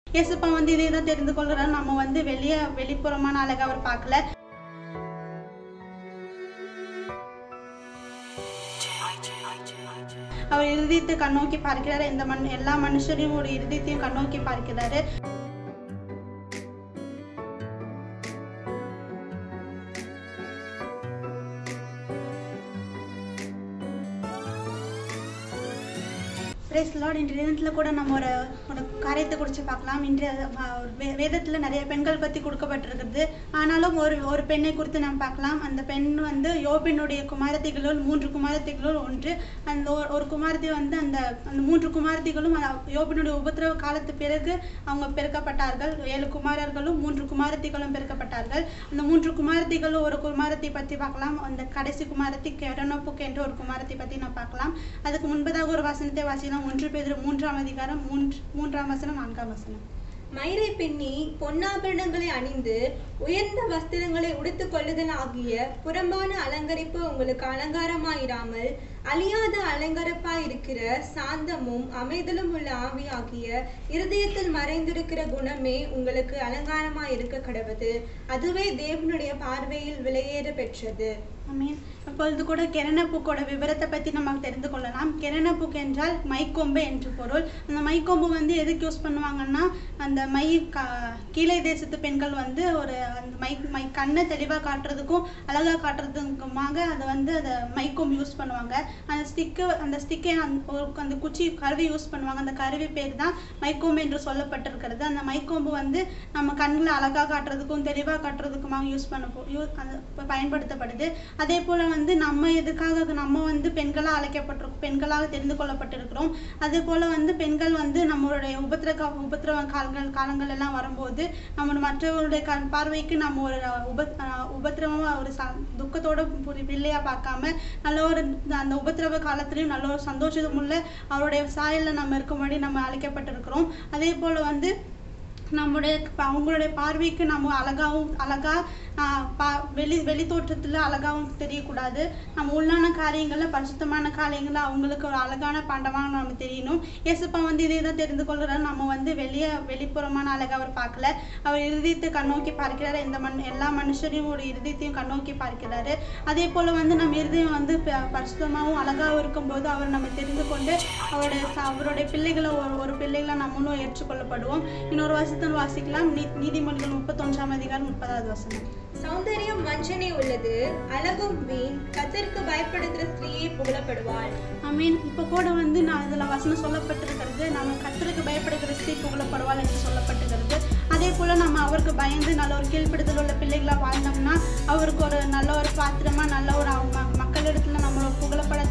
இயேசுப்பா வந்து இதை தான் தெரிந்து கொள்கிறார் நம்ம வந்து வெளியே வெளிப்புறமான அழகை அவர் பார்க்கல அவர் இருதயத்தை கண்ணோக்கி பார்க்கிறார் இந்த மண் எல்லா மனுஷரையும் ஒரு இருதயத்தையும் கண்ணோக்கி பார்க்கிறாரு பிரேஸ் லார்ட் இன்றைய தினத்தில் கூட நம்ம ஒரு ஒரு காரியத்தை குறித்து பார்க்கலாம் இன்றைய அஹ், வே- வேதத்துல நிறைய பெண்கள் பற்றி கொடுக்கப்பட்டிருக்கிறது ஆனாலும் ஒரு ஒரு பெண்ணை குறித்து நாம் பார்க்கலாம் அந்த பெண் வந்து யோபினுடைய குமாரத்திகளுள் மூன்று குமாரத்திகளுள் ஒன்று அந்த ஒரு- ஒரு குமாரத்தி வந்து அந்த அந்த மூன்று குமாரத்திகளும் அஹ், யோபினுடைய உபத்திரவ காலத்து பிறகு அவங்க பெருக்கப்பட்டார்கள் ஏழு குமாரர்களும் மூன்று குமாரத்திகளும் பெருக்கப்பட்டார்கள் அந்த மூன்று குமாரத்திகளும் ஒரு குமாரத்தை பற்றி பார்க்கலாம் அந்த கடைசி குமாரத்தி கெரனோப்புக்கு என்ற ஒரு குமாரத்தை பற்றி நான் பார்க்கலாம் அதுக்கு முன்பதாக ஒரு வசனத்தை வாசிக்கலாம் ஒன்று பேர் மூன்றாம் அதிகாரம் மூன்று மூன்றாம் வசனம் நான்காம் வசனம் மயிரை பின்னி பொன்னாபரணங்களை அணிந்து உயர்ந்த வஸ்திரங்களை உடுத்துக் கொள்ளுதல் ஆகிய புறம்பான அலங்கரிப்பு உங்களுக்கு அலங்காரமாயிராமல் அழியாத அலங்கரிப்பாய் இருக்கிற சாந்தமும் அமைதலும் உள்ள ஆவி ஆகிய இருதயத்தில் மறைந்திருக்கிற குணமே உங்களுக்கு அலங்காரமாய் இருக்க கடவுது அதுவே தேவனுடைய பார்வையில் விலையேற பெற்றது ஆமீன் இப்பொழுது கூட கெரணப்பூக்கோட விவரத்தை பற்றி நம்ம தெரிந்து கொள்ளலாம் கெரணப்பூக்கு என்றால் மைக்கொம்பு என்று பொருள் அந்த மைக்கொம்பு வந்து எதுக்கு யூஸ் பண்ணுவாங்கன்னா அந்த மை க கீழே தேசத்து பெண்கள் வந்து ஒரு அந்த மை மை கண்ணை தெளிவாக காட்டுறதுக்கும் அழகாக காட்டுறதுக்குமாக அதை வந்து அதை மைக்கொம்பு யூஸ் பண்ணுவாங்க அந்த ஸ்டிக்கு அந்த ஸ்டிக்கை அந்த குச்சி கருவி யூஸ் பண்ணுவாங்க அந்த கருவி பேர் தான் மைக்கொம்பு என்று சொல்லப்பட்டிருக்கிறது அந்த மைக்கொம்பு வந்து நம்ம கண்களை அழகாக காட்டுறதுக்கும் தெளிவாக காட்டுறதுக்குமாக யூஸ் பண்ண போ- யூ அது ப- பயன்படுத்தப்படுது அதே போல வந்து நம்ம எதுக்காக நம்ம வந்து பெண்களாக அழைக்கப்பட்டிருக்கோம் பெண்களாக தெரிந்து கொள்ளப்பட்டிருக்கிறோம் அதே போல வந்து பெண்கள் வந்து நம்மளுடைய உபத்திர கா- உபத்திரவ காலங்கள் காலங்கள் எல்லாம் வரும்போது நம்ம மற்றவருடைய கண் பார்வைக்கு நம்ம ஒரு உப அஹ் உபத்திரவமா ஒரு ச துக்கத்தோட ஒரு பிள்ளையா பார்க்காம நல்ல ஒரு அந்த உபத்திரவ காலத்திலையும் நல்ல ஒரு சந்தோஷமுள்ள அவருடைய சாயல்ல நம்ம இருக்கும்படி நம்ம அழைக்கப்பட்டிருக்கிறோம் அதே போல வந்து நம்முடைய ப- அவங்களுடைய பார்வைக்கு நம்ம அழகாவும் அழகா ஆஹ் பா- வெளி வெளி தோற்றத்துல அழகாவும் தெரியக்கூடாது நம்ம உள்ளான காரியங்கள்ல பரிசுத்தமான காரியங்கள்ல அவங்களுக்கு ஒரு அழகான பாண்டமாக நம்ம தெரியணும் இயேசுப்பா வந்து இதை தான் தெரிந்து கொள்கிறார் நம்ம வந்து வெளியே வெளிப்புறமான அழகை அவர் பார்க்கல அவர் இருதயத்தை கண்ணோக்கி பார்க்கிறார் இந்த மண் எல்லா மனுஷரையும் ஒரு இருதயத்தையும் கண்ணோக்கி பார்க்கிறாரு அதே போல வந்து நம்ம இருதயம் வந்து ப- பரிசுத்தமாகவும் அழகாகவும் இருக்கும்போது அவர் நம்ம தெரிந்து கொண்டு அவருடைய ச- அவருடைய பிள்ளைகளை ஒரு ஒரு பிள்ளைகளை நம்மளும் ஏற்றுக்கொள்ளப்படுவோம் இன்னொரு வசனத்தில் வாசிக்கலாம் நீ நீதிமொழிகள் முப்பத்தொன்றாம் அதிகாரம் முப்பதாவது வசனம் சௌந்தரியம் வஞ்சனை உள்ளது அழகும் வீண் கத்தருக்கு பயப்படுகிற ஸ்திரீயே புகழப்படுவாள் ஐ மீன் இப்போ கூட வந்து நான் இதில் வசனம் சொல்லப்பட்டிருக்கிறது நம்ம கத்தருக்கு பயப்படுகிற ஸ்ரீ புகழப்படுவாள் என்று சொல்லப்பட்டிருக்கிறது அதே போல் நம்ம அவருக்கு பயந்து நல்ல ஒரு கீழ்ப்பிடுதல் உள்ள பிள்ளைகளாக வாழ்ந்தோம்னா அவருக்கு ஒரு நல்ல ஒரு பாத்திரமா நல்ல ஒரு அவங்க ம- மக்களிடத்துல நம்மளோட புகழப்பட